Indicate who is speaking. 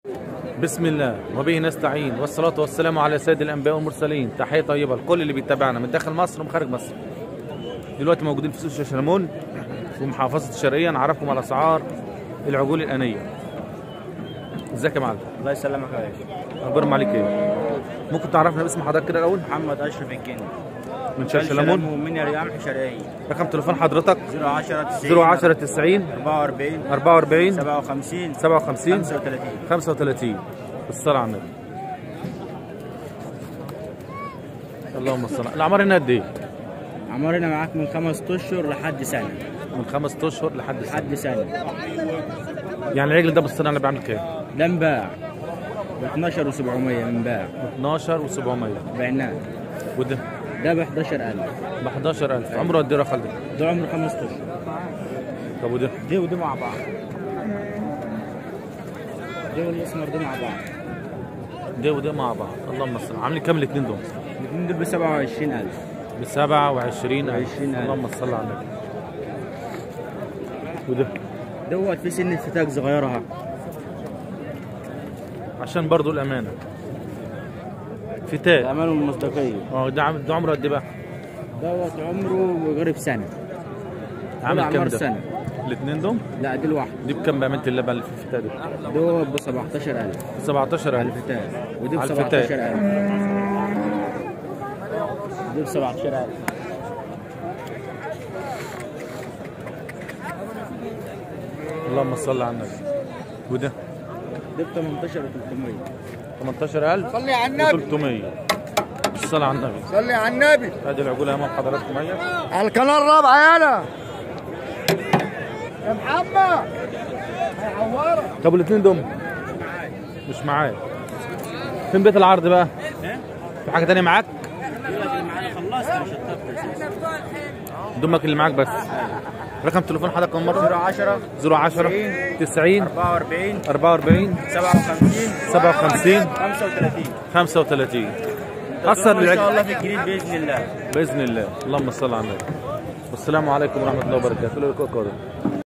Speaker 1: بسم الله وبه نستعين والصلاة والسلام على سيد الأنبياء والمرسلين تحية طيبة لكل اللي بيتابعنا من داخل مصر ومن خارج مصر دلوقتي موجودين في سوق شلمون في محافظة الشرقية نعرفكم على أسعار العجول الآنية ازيك يا معلم
Speaker 2: الله يسلمك يا باشا
Speaker 1: أخبارهم عليك ايه ممكن تعرفنا باسم حضرتك كده الأول
Speaker 2: محمد اشرف الجندي
Speaker 1: من شارع شلمون
Speaker 2: من ريام شرقيه
Speaker 1: رقم تليفون حضرتك
Speaker 2: 010 90
Speaker 1: 010 90
Speaker 2: 44
Speaker 1: 44
Speaker 2: 57
Speaker 1: 57
Speaker 2: 35
Speaker 1: 35 بالصلاة على النبي اللهم صل الأعمار هنا قد ايه؟
Speaker 2: عمرنا معاك من خمس اشهر لحد سنه
Speaker 1: من خمس اشهر لحد سنه
Speaker 2: لحد سنه
Speaker 1: يعني العجل ده بالصناعه اللي بيعمل كام؟
Speaker 2: ده انباع ب 12 و700 انباع
Speaker 1: 12 و700
Speaker 2: بعناه
Speaker 1: وده
Speaker 2: ده ب 11000
Speaker 1: ب 11000 عمره قد ايه يا خالد؟
Speaker 2: ده عمره خمس اشهر
Speaker 1: طب وده؟
Speaker 2: دي ودي مع بعض دي والاسمر دي مع بعض
Speaker 1: ده وده مع بعض اللهم صل عاملين كام الاثنين دول؟
Speaker 2: الاثنين دول ب 27000
Speaker 1: ب 27000
Speaker 2: 20,000.
Speaker 1: اللهم صل على النبي وده
Speaker 2: دوت في سن فتاك صغيره اهو
Speaker 1: عشان برضو الامانه فتاة
Speaker 2: الامان والمصداقيه
Speaker 1: اه ده عم- ده عمره قد ايه بقى؟
Speaker 2: دوت عمره قريب سنه
Speaker 1: عامل كام
Speaker 2: أعمار
Speaker 1: ده؟
Speaker 2: سنة.
Speaker 1: الاثنين دول؟
Speaker 2: لا دي الواحده
Speaker 1: دي بكام بامانه اللبن اللي في الفتاة دي؟
Speaker 2: دوت ب 17000
Speaker 1: 17000
Speaker 2: الفتاة ودي ب
Speaker 1: على الفتاة.
Speaker 2: 17000 دي ب 17000
Speaker 1: اللهم صل على النبي وده
Speaker 2: دي ب 18 و300
Speaker 1: 18000
Speaker 3: صلي على النبي
Speaker 1: 300 الصلاة على النبي
Speaker 3: صلي على النبي
Speaker 1: هذه العقول امام حضراتكم اهي
Speaker 3: على القناه الرابعه يالا يا محمد هيعورك
Speaker 1: طب الاثنين دول مش معايا فين بيت العرض بقى؟ في حاجة تانية معاك؟
Speaker 2: خلصت مش هتطفل
Speaker 1: دمك اللي معاك بس رقم تليفون حضرتك كم مرة؟
Speaker 2: 10
Speaker 1: 010 90
Speaker 2: 44
Speaker 1: 44
Speaker 2: 57
Speaker 1: 57
Speaker 2: 35
Speaker 1: 35 أثر
Speaker 2: ان شاء
Speaker 1: للعجل
Speaker 2: الله في الجديد باذن الله
Speaker 1: بإذن الله اللهم صل على النبي والسلام عليكم ورحمة الله وبركاته